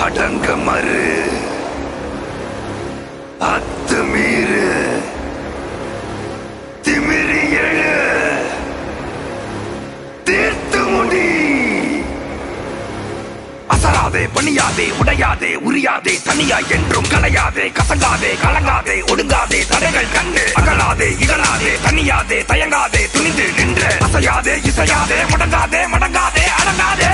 அடங்க மறு அத்துமீறு திமிரி எழு தீர்த்து முடி அசராதே பணியாதே உடையாதே உரியாதே தனியா என்றும் கலையாதே கசங்காதே கலங்காதே ஒடுங்காதே தடைகள் கண்டு அகலாதே இகழாதே தனியாதே தயங்காதே துணிந்து நின்று அசையாதே இசையாதே முடங்காதே மடங்காதே அடங்காதே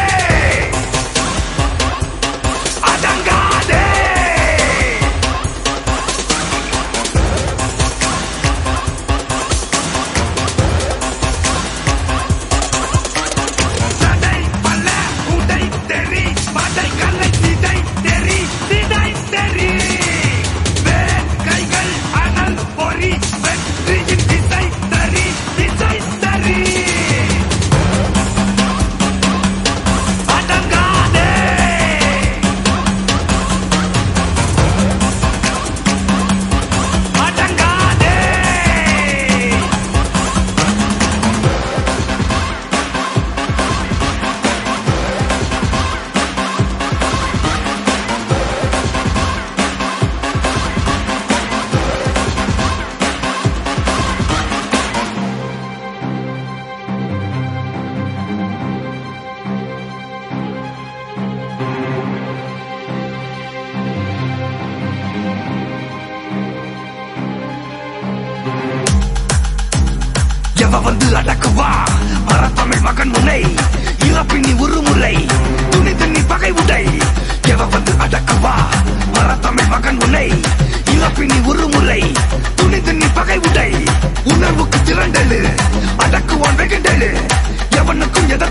அடங்காதே சடை பல்ல உடை தெறி மடை கல்லை சிதை தெறி சிதை தெறி வேல் கைகள் அனல் பொறி வெற்றியின் திசை தறி திசை தறி அடங்காதே அடங்காதே எவ வந்து அடக்குவா மரத்தமிழ் மகன் உன்னை இறப்பினி உருமுறை துணி துணி பகை உடை எவ வந்து அடக்குவா மரத்தமிழ் மகன் உன்னை இறப்பினி உருமுறை துணி துணி பகை உடை உணர்வுக்கு திரண்டலு அடக்குவான் வெகுண்டலு எவனுக்கும் எதற்கு